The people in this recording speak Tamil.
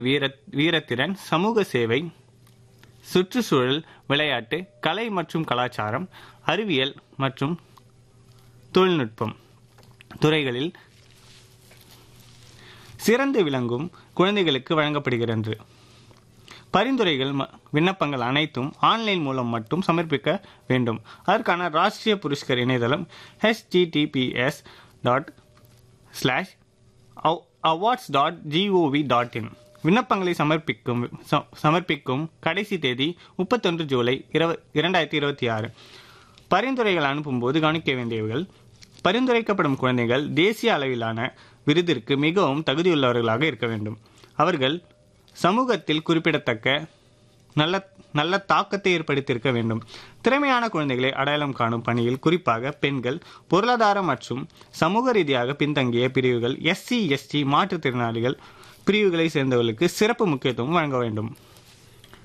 வீர வீரத்திறன் சமூக சேவை சுற்றுச்சூழல் விளையாட்டு கலை மற்றும் கலாச்சாரம் அறிவியல் மற்றும் தொழில்நுட்பம் துறைகளில் சிறந்து விளங்கும் குழந்தைகளுக்கு வழங்கப்படுகிறது பரிந்துரைகள் ம- விண்ணப்பங்கள் அனைத்தும் ஆன்லைன் மூலம் மட்டும் சமர்ப்பிக்க வேண்டும் அதற்கான ராஷ்டிரிய புரஸ்கர் இணையதளம் https dot slash awards dot G O V dot in விண்ணப்பங்களை சமர்ப்பிக்கும் ச- சமர்ப்பிக்கும் கடைசி தேதி முப்பத்தொன்று ஜூலை இருவ இரண்டாயிரத்தி இருபத்தி ஆறு பரிந்துரைகள் அனுப்பும்போது கவனிக்க வேண்டியவைகள் பரிந்துரைக்கப்படும் குழந்தைகள் தேசிய அளவிலான விருதிற்கு மிகவும் தகுதியுள்ளவர்களாக இருக்க வேண்டும் அவர்கள் சமூகத்தில் குறிப்பிடத்தக்க நல்ல நல்ல தாக்கத்தை ஏற்படுத்தியிருக்க வேண்டும் திறமையான குழந்தைகளை அடையாளம் காணும் பணியில் குறிப்பாக பெண்கள் பொருளாதார மற்றும் சமூக ரீதியாக பின்தங்கிய பிரிவுகள் எஸ்சி எஸ்டி மாற்றுத்திறனாளிகள் பிரிவுகளை சேர்ந்தவர்களுக்கு சிறப்பு முக்கியத்துவம் வழங்க வேண்டும்